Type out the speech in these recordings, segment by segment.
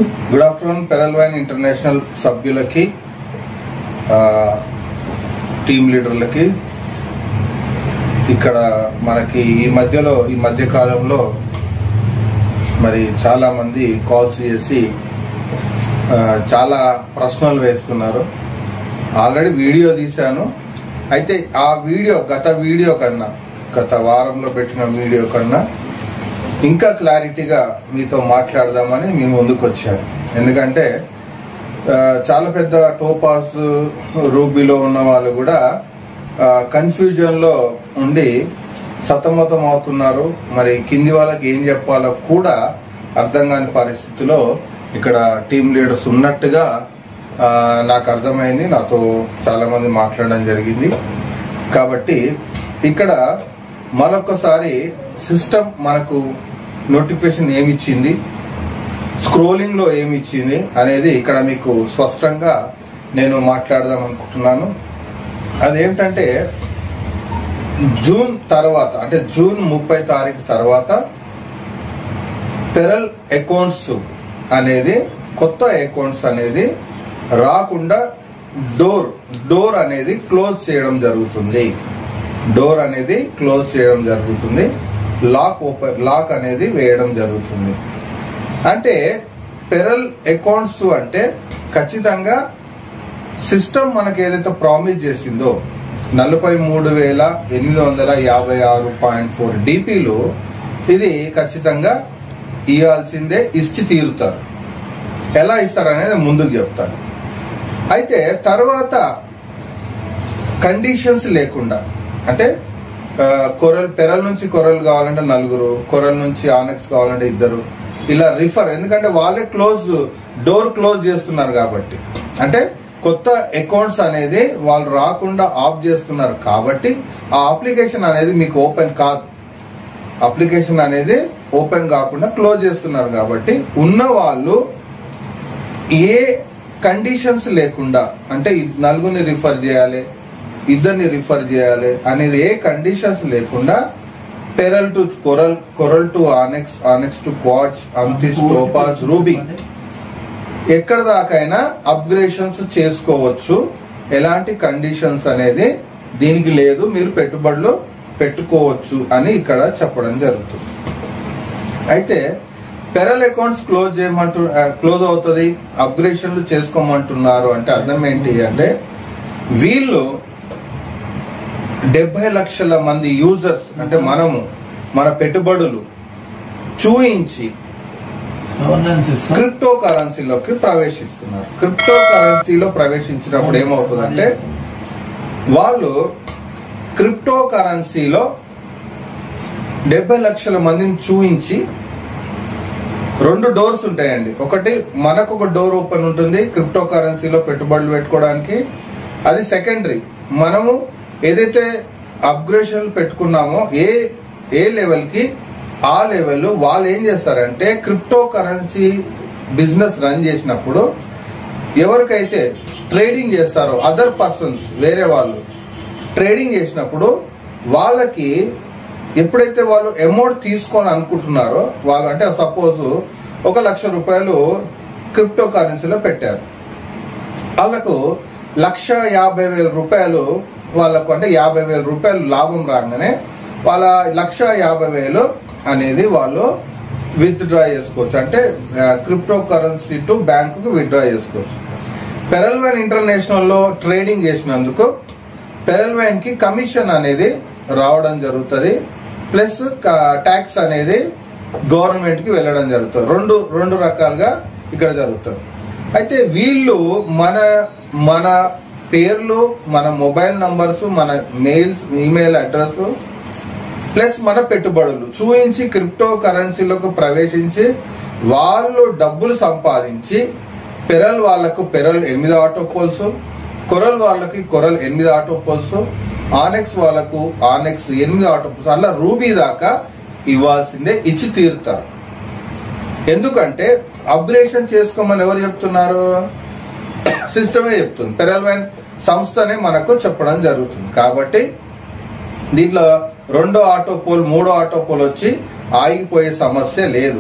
good afternoon పెరల్వైన్ international సభ్యులకి ఆ, team లీడర్లకి ఇక్కడ మనకి ఈ మధ్యలో ఈ మధ్య కాలంలో మరి చాలా మంది కాల్స్ చేసి ఆ, చాలా ప్రశ్నలు వేస్తున్నారు ఆల్రెడీ వీడియో తీశాను అయితే ఆ వీడియో గత వీడియో కన్నా గత వారంలో పెట్టిన వీడియో కన్నా ఇంకా క్లారిటీగా మీతో మాట్లాడదామని మీ ముందుకు వచ్చాను ఎందుకంటే ఆ, చాలా పెద్ద టోపాస్ రూబీలో ఉన్న వాళ్ళు కూడా కన్ఫ్యూజన్ లో ఉండి సతమతం అవుతున్నారు మరి కింది వాళ్ళకి ఏం చెప్పాలో కూడా అర్థం కాని పరిస్థితిలో ఇక్కడ టీం లీడర్స్ ఉన్నట్టుగా ఆ, నాకు అర్థమైంది నాతో చాలా మంది మాట్లాడడం జరిగింది కాబట్టి ఇక్కడ మరొకసారి సిస్టమ్ మనకు నోటిఫికేషన్ ఏమి ఇచ్చింది స్క్రోలింగ్ లో ఏమి ఇచ్చింది అనేది ఇక్కడ మీకు స్పష్టంగా నేను మాట్లాడదాం అనుకుంటున్నాను అదేంటంటే జూన్ తర్వాత అంటే జూన్ ముప్పై తారీఖు తర్వాత పెరల్ అకౌంట్స్ అనేది కొత్త అకౌంట్స్ అనేది రాకుండా డోర్ డోర్ అనేది క్లోజ్ చేయడం జరుగుతుంది డోర్ అనేది క్లోజ్ చేయడం జరుగుతుంది లాక్ ఓపెన్ లాక్ అనేది వేయడం జరుగుతుంది అంటే పెరల్ అకౌంట్స్ అంటే ఖచ్చితంగా సిస్టమ్ మనకి ఏదైతే ప్రామిస్ చేసిందో నలభై మూడు వేల ఎనిమిది వందల యాభై ఆరు పాయింట్ ఫోర్ డిపిలు ఇది ఖచ్చితంగా ఇవ్వాల్సిందే ఇచ్చి తీరుతారు ఎలా ఇస్తారు అనేది ముందుకు చెప్తాను అయితే తర్వాత కండిషన్స్ లేకుండా అంటే ఆ, కొరల్ పెరల్ నుంచి కొరల్ కావాలంటే నలుగురు కొరల్ నుంచి ఆనెక్స్ కావాలంటే ఇద్దరు ఇలా రిఫర్ ఎందుకంటే వాళ్ళే క్లోజ్ డోర్ క్లోజ్ చేస్తున్నారు కాబట్టి అంటే కొత్త అకౌంట్స్ అనేది వాళ్ళు రాకుండా ఆఫ్ చేస్తున్నారు కాబట్టి ఆ అప్లికేషన్ అనేది మీకు ఓపెన్ కాదు అప్లికేషన్ అనేది ఓపెన్ కాకుండా క్లోజ్ చేస్తున్నారు కాబట్టి ఉన్న వాళ్ళు ఏ కండిషన్స్ లేకుండా అంటే ఈ నలుగురిని రిఫర్ చేయాలి ఇద్దరిని రిఫర్ చేయాలి అనేది ఏ కండిషన్స్ లేకుండా pearl to coral coral to onyx onyx to quartz అంతిస్ టోపాజ్ రూబీ ఎక్కడ దాకైనా అప్గ్రేషన్స్ చేసుకోవచ్చు ఎలాంటి కండిషన్స్ అనేది దీనికి లేదు మీరు పెట్టుబడులు పెట్టుకోవచ్చు అని ఇక్కడ చెప్పడం జరుగుతుంది అయితే పెరల్ అకౌంట్స్ క్లోజ్ చేయమంటు క్లోజ్ అవుతుంది అప్గ్రేషన్లు చేసుకోమంటున్నారు అంటే అర్థం ఏంటి అంటే వీళ్ళు డెబ్బై లక్షల మంది యూజర్స్ అంటే మనము మన పెట్టుబడులు చూయించి సెవెన్ నైన్ సిక్స్ క్రిప్టో కరెన్సీలోకి ప్రవేశిస్తున్నారు క్రిప్టో కరెన్సీలో ప్రవేశించినప్పుడు ఏమవుతుందంటే వాళ్ళు క్రిప్టో కరెన్సీలో డెబ్బై లక్షల మందిని చూయించి రెండు డోర్స్ ఉంటాయండి ఒకటి మనకు ఒక డోర్ ఓపెన్ ఉంటుంది క్రిప్టో కరెన్సీలో పెట్టుబడులు పెట్టుకోవడానికి అది సెకండరీ మనము ఏదైతే అప్గ్రేషన్ పెట్టుకున్నామో ఏ ఏ లెవెల్ కి ఆ లెవెల్ వాళ్ళు ఏం చేస్తారంటే క్రిప్టో కరెన్సీ బిజినెస్ రన్ చేసినప్పుడు ఎవరికైతే ట్రేడింగ్ చేస్తారో అదర్ పర్సన్స్ వేరే వాళ్ళు ట్రేడింగ్ చేసినప్పుడు వాళ్ళకి ఎప్పుడైతే వాళ్ళు అమౌంట్ తీసుకొని అనుకుంటున్నారో వాళ్ళు అంటే సపోజ్ ఒక లక్ష రూపాయలు క్రిప్టో కరెన్సీలో పెట్టారు వాళ్ళకు లక్ష యాభై వేల రూపాయలు వాళ్ళకు అంటే యాభై వేల రూపాయలు లాభం రాగానే వాళ్ళ లక్ష యాభై వేలు అనేది వాళ్ళు విత్డ్రా చేసుకోవచ్చు అంటే క్రిప్టో కరెన్సీ టు బ్యాంకుకు విత్డ్రా చేసుకోవచ్చు పెరల్వైన్ ఇంటర్నేషనల్ లో ట్రేడింగ్ చేసినందుకు పెరల్వైన్ కి కమిషన్ అనేది రావడం జరుగుతుంది ప్లస్ ట్యాక్స్ అనేది గవర్నమెంట్ కి వెళ్ళడం జరుగుతుంది రెండు రెండు రకాలుగా ఇక్కడ జరుగుతుంది అయితే వీళ్ళు మన మన పేర్లు మన మొబైల్ నంబర్స్ మన మెయిల్స్ ఈమెయిల్ అడ్రస్ ప్లస్ మన పెట్టుబడులు చూయించి క్రిప్టో కరెన్సీలోకి ప్రవేశించి వాళ్ళు డబ్బులు సంపాదించి పెరల్ వాళ్లకు పెరల్ ఎనిమిది ఆటో పోల్స్ కొరల్ వాళ్ళకి కొరల్ ఎనిమిది ఆటో పోల్స్ ఆనెక్స్ వాళ్ళకు ఆనెక్స్ ఎనిమిది ఆటో పోల్స్ అలా రూబీ దాకా ఇవ్వాల్సిందే ఇచ్చి తీరుతారు ఎందుకంటే అప్గ్రేషన్ చేసుకోమని ఎవరు చెప్తున్నారు సిస్టమే చెప్తుంది పెరల్వైన్ సంస్థనే మనకు చెప్పడం జరుగుతుంది కాబట్టి దీంట్లో రెండో ఆటో పోల్ మూడో ఆటో పోల్ వచ్చి ఆగిపోయే సమస్య లేదు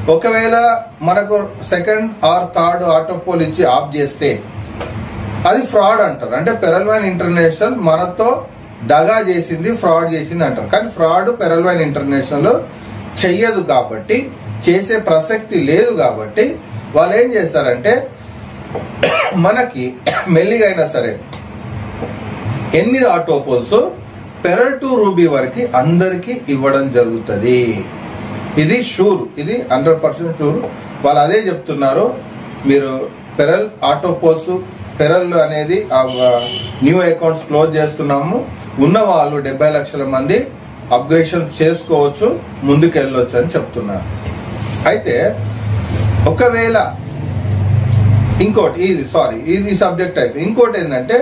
ఒకవేళ మనకు సెకండ్ ఆర్ థర్డ్ ఆటోపోల్ ఇచ్చి ఆఫ్ చేస్తే అది ఫ్రాడ్ అంటారు అంటే పెరల్వైన్ ఇంటర్నేషనల్ మనతో దగా చేసింది ఫ్రాడ్ చేసింది అంటారు కానీ ఫ్రాడ్ పెరల్వైన్ ఇంటర్నేషనల్ చెయ్యదు కాబట్టి చేసే ప్రసక్తి లేదు కాబట్టి వాళ్ళు ఏం చేస్తారంటే మనకి మెల్లిగా అయినా సరే ఎనిమిది ఆటోపోల్స్ పెరల్ టు రూబీ వరకు అందరికి ఇవ్వడం జరుగుతుంది ఇది షూర్ ఇది హండ్రెడ్ పర్సెంట్ షూర్ వాళ్ళు అదే చెప్తున్నారు మీరు పెరల్ ఆటోపోల్స్ పెరల్ అనేది న్యూ అకౌంట్స్ క్లోజ్ చేస్తున్నాము ఉన్న వాళ్ళు డెబ్బై లక్షల మంది అప్గ్రేషన్ చేసుకోవచ్చు ముందుకు వెళ్ళొచ్చు అని చెప్తున్నారు అయితే ఒకవేళ ఇంకోటి ఇది సారీ ఇది సబ్జెక్ట్ టైప్ ఇంకోటి ఏంటంటే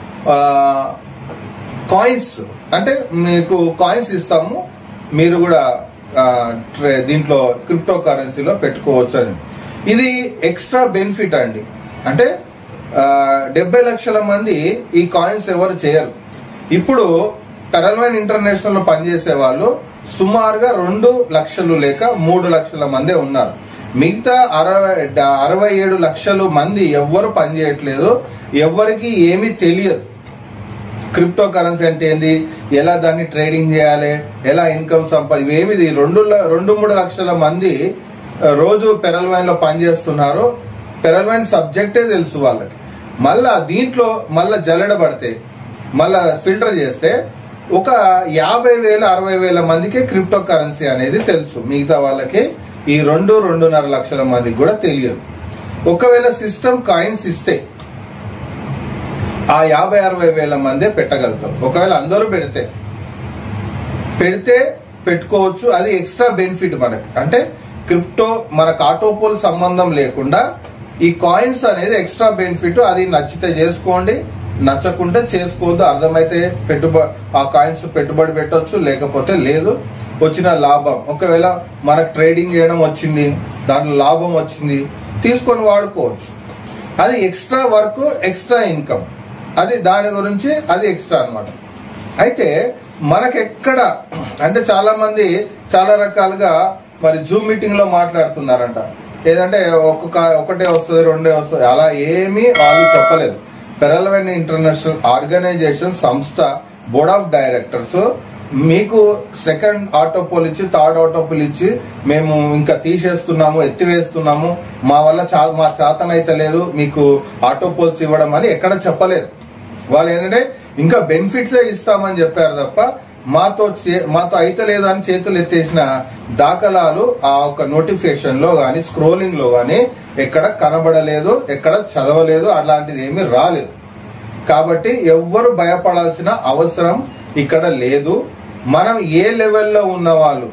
కాయిన్స్ అంటే మీకు కాయిన్స్ ఇస్తాము మీరు కూడా ఆ, ట్రే- దీంట్లో క్రిప్టో కరెన్సీలో పెట్టుకోవచ్చు అని ఇది ఎక్స్ట్రా బెనిఫిట్ అండి అంటే ఆ, డెబ్బై లక్షల మంది ఈ కాయిన్స్ ఎవరు చేయరు ఇప్పుడు పెరల్వైన్ ఇంటర్నేషనల్ లో పనిచేసే వాళ్ళు సుమారుగా రెండు లక్షలు లేక మూడు లక్షల మందే ఉన్నారు మిగతా అరవై అరవై ఏడు లక్షలు మంది ఎవ్వరు పనిచేయట్లేదు ఎవ్వరికి ఏమీ తెలియదు క్రిప్టో కరెన్సీ అంటే ఏంది ఎలా దాన్ని ట్రేడింగ్ చేయాలి ఎలా ఇన్కమ్ సంపా ఇవేమి ఇది రెండు ల- రెండు మూడు లక్షల మంది ఆ, రోజు పెరల్వైన్ లో పనిచేస్తున్నారు పెరల్వైన్ సబ్జెక్టే తెలుసు వాళ్ళకి మళ్ళా దీంట్లో మళ్ళా జల్లెడ పడితే మళ్ళా ఫిల్టర్ చేస్తే ఒక యాభై వేల అరవై వేల మందికి క్రిప్టో కరెన్సీ అనేది తెలుసు మిగతా వాళ్ళకి ఈ రెండు రెండున్నర లక్షల మందికి కూడా తెలియదు ఒకవేళ సిస్టమ్ కాయిన్స్ ఇస్తే ఆ యాభై అరవై వేల మందే పెట్టగలుగుతాం ఒకవేళ అందరూ పెడితే పెడితే పెట్టుకోవచ్చు అది ఎక్స్ట్రా బెనిఫిట్ మనకి అంటే క్రిప్టో మనకు ఆటోపోల్ సంబంధం లేకుండా ఈ కాయిన్స్ అనేది ఎక్స్ట్రా బెనిఫిట్ అది నచ్చితే చేసుకోండి నచ్చకుంటే చేసుకోవద్దు అర్థమైతే పెట్టుబడి ఆ కాయిన్స్ పెట్టుబడి పెట్టొచ్చు లేకపోతే లేదు వచ్చిన లాభం ఒకవేళ మనకు ట్రేడింగ్ చేయడం వచ్చింది దాంట్లో లాభం వచ్చింది తీసుకొని వాడుకోవచ్చు అది ఎక్స్ట్రా వర్క్ ఎక్స్ట్రా ఇన్కమ్ అది దాని గురించి అది ఎక్స్ట్రా అన్నమాట అయితే మనకెక్కడ అంటే చాలా మంది చాలా రకాలుగా మరి జూమ్ మీటింగ్ లో మాట్లాడుతున్నారంట ఏదంటే ఒక్కొక్క ఒకటే వస్తుంది రెండే వస్తుంది అలా ఏమీ వాళ్ళు చెప్పలేదు పెరల్వెన్ ఇంటర్నేషనల్ ఆర్గనైజేషన్ సంస్థ బోర్డ్ ఆఫ్ డైరెక్టర్స్ మీకు సెకండ్ ఆటోపోల్ ఇచ్చి థర్డ్ ఆటోపోల్ ఇచ్చి మేము ఇంకా తీసేస్తున్నాము ఎత్తివేస్తున్నాము మా వల్ల చా మా చేతనైతే లేదు మీకు ఆటోపోల్స్ ఇవ్వడం అని ఎక్కడ చెప్పలేదు వాళ్ళు ఏంటంటే ఇంకా బెనిఫిట్సే ఇస్తామని చెప్పారు తప్ప మాతో చే- మాతో అయితే లేదు అని చేతులు ఎత్తేసిన దాఖలాలు ఆ ఒక నోటిఫికేషన్ లో గాని స్క్రోలింగ్ లో గాని ఎక్కడ కనబడలేదు ఎక్కడ చదవలేదు అలాంటిది ఏమీ రాలేదు కాబట్టి ఎవ్వరు భయపడాల్సిన అవసరం ఇక్కడ లేదు మనం ఏ లెవెల్లో ఉన్న వాళ్ళు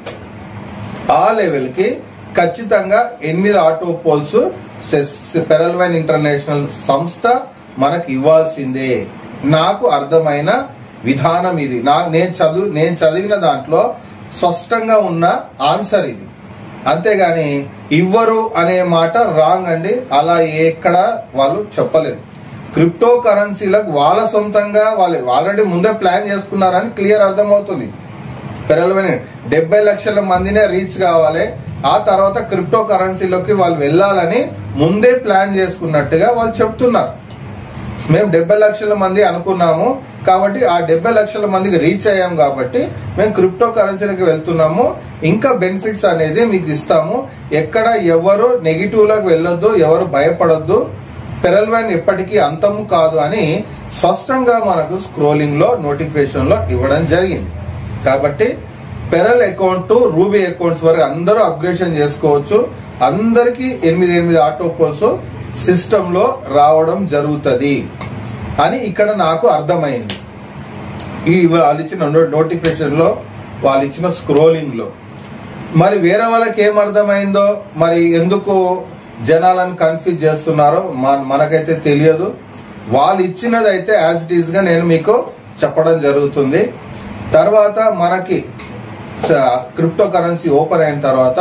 ఆ లెవెల్ కి ఖచ్చితంగా ఎనిమిది ఆటో పోల్స్ పెరల్వైన్ ఇంటర్నేషనల్ సంస్థ మనకు ఇవ్వాల్సిందే నాకు అర్థమైన విధానం ఇది నా నేను చదువు నేను చదివిన దాంట్లో స్పష్టంగా ఉన్న ఆన్సర్ ఇది అంతేగాని ఇవ్వరు అనే మాట రాంగ్ అండి అలా ఎక్కడ వాళ్ళు చెప్పలేదు క్రిప్టో కరెన్సీలకు వాళ్ళ సొంతంగా వాళ్ళు ఆల్రెడీ ముందే ప్లాన్ చేసుకున్నారని క్లియర్ అర్థమవుతుంది పెరల్వైన డెబ్బై లక్షల మందినే రీచ్ కావాలి ఆ తర్వాత క్రిప్టో కరెన్సీలోకి వాళ్ళు వెళ్ళాలని ముందే ప్లాన్ చేసుకున్నట్టుగా వాళ్ళు చెప్తున్నారు మేము డెబ్బై లక్షల మంది అనుకున్నాము కాబట్టి ఆ డెబ్బై లక్షల మందికి రీచ్ అయ్యాం కాబట్టి మేము క్రిప్టో కరెన్సీలకు వెళ్తున్నాము ఇంకా బెనిఫిట్స్ అనేది మీకు ఇస్తాము ఎక్కడ ఎవరు నెగిటివ్ లకు వెళ్ళొద్దు ఎవరు భయపడొద్దు పెరల్వైన్ ఎప్పటికీ అంతము కాదు అని స్పష్టంగా మనకు స్క్రోలింగ్ లో నోటిఫికేషన్ లో ఇవ్వడం జరిగింది కాబట్టి పెరల్ అకౌంట్ రూబీ అకౌంట్స్ వరకు అందరూ అప్గ్రేషన్ చేసుకోవచ్చు అందరికి ఎనిమిది ఎనిమిది ఆటో పోల్స్ సిస్టమ్ లో రావడం జరుగుతుంది అని ఇక్కడ నాకు అర్థమైంది ఈ వాళ్ళు ఇచ్చిన నోటిఫికేషన్ లో వాళ్ళు ఇచ్చిన స్క్రోలింగ్ లో మరి వేరే వాళ్ళకి ఏం అర్థమైందో మరి ఎందుకు జనాలను కన్ఫ్యూజ్ చేస్తున్నారో మన- మనకైతే తెలియదు వాళ్ళు ఇచ్చినది అయితే యాజ్ ఇట్ ఈస్ గా నేను మీకు చెప్పడం జరుగుతుంది తర్వాత మనకి క్రిప్టో కరెన్సీ ఓపెన్ అయిన తర్వాత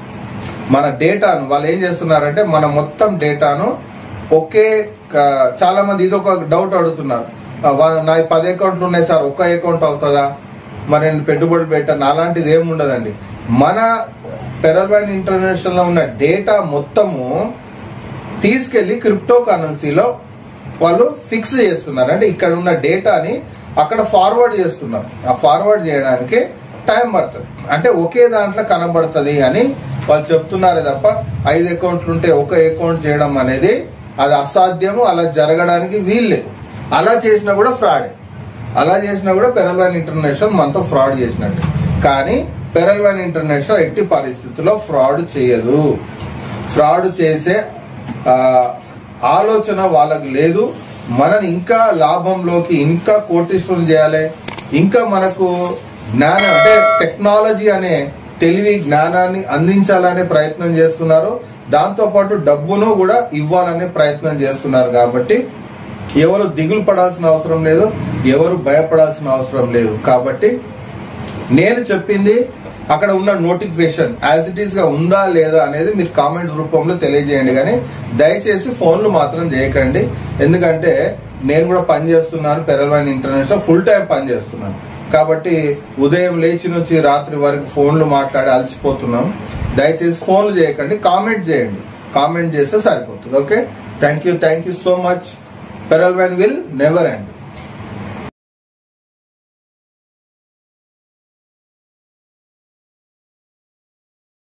మన డేటాను వాళ్ళు ఏం చేస్తున్నారంటే మన మొత్తం డేటాను ఒకే క- చాలా మంది ఇది ఒక డౌట్ అడుగుతున్నారు ఆ, వా- నా పది అకౌంట్లు ఉన్నాయి సార్ ఒక్క అకౌంట్ అవుతుందా మరి నేను పెట్టుబడులు పెట్టాను అలాంటిది ఏమి ఉండదండి మన పెరల్వైన్ ఇంటర్నేషనల్ లో ఉన్న డేటా మొత్తము తీసుకెళ్లి క్రిప్టో కరెన్సీలో వాళ్ళు ఫిక్స్ చేస్తున్నారు అంటే ఇక్కడ ఉన్న డేటాని అక్కడ ఫార్వర్డ్ చేస్తున్నారు ఆ ఫార్వర్డ్ చేయడానికి టైం పడుతుంది అంటే ఒకే దాంట్లో కనబడుతుంది అని వాళ్ళు చెప్తున్నారే తప్ప ఐదు అకౌంట్లు ఉంటే ఒక అకౌంట్ చేయడం అనేది అది అసాధ్యము అలా జరగడానికి వీల్లేదు అలా చేసినా కూడా ఫ్రాడే అలా చేసినా కూడా పెరల్వైన్ ఇంటర్నేషనల్ మనతో ఫ్రాడ్ చేసినట్టు కానీ పెరల్వైన్ ఇంటర్నేషనల్ ఎట్టి పరిస్థితుల్లో ఫ్రాడ్ చేయదు ఫ్రాడ్ చేసే ఆ, ఆలోచన వాళ్ళకి లేదు మనని ఇంకా లాభంలోకి ఇంకా కోటీశ్వరం చేయాలి ఇంకా మనకు జ్ఞానం అంటే టెక్నాలజీ అనే తెలివి జ్ఞానాన్ని అందించాలనే ప్రయత్నం చేస్తున్నారు దాంతో పాటు డబ్బును కూడా ఇవ్వాలనే ప్రయత్నం చేస్తున్నారు కాబట్టి ఎవరు దిగులు పడాల్సిన అవసరం లేదు ఎవరు భయపడాల్సిన అవసరం లేదు కాబట్టి నేను చెప్పింది అక్కడ ఉన్న నోటిఫికేషన్ యాజ్ ఇట్ ఈస్ గా ఉందా లేదా అనేది మీరు కామెంట్ రూపంలో తెలియజేయండి కానీ దయచేసి ఫోన్లు మాత్రం చేయకండి ఎందుకంటే నేను కూడా పని చేస్తున్నాను పెరల్వైన్ ఇంటర్నేషనల్ ఫుల్ టైం పని చేస్తున్నాను కాబట్టి ఉదయం లేచి నుంచి రాత్రి వరకు ఫోన్లు మాట్లాడి అలసిపోతున్నాం దయచేసి ఫోన్లు చేయకండి కామెంట్ చేయండి కామెంట్ చేస్తే సరిపోతుంది okay thank you thank you so much Pearlvine will never end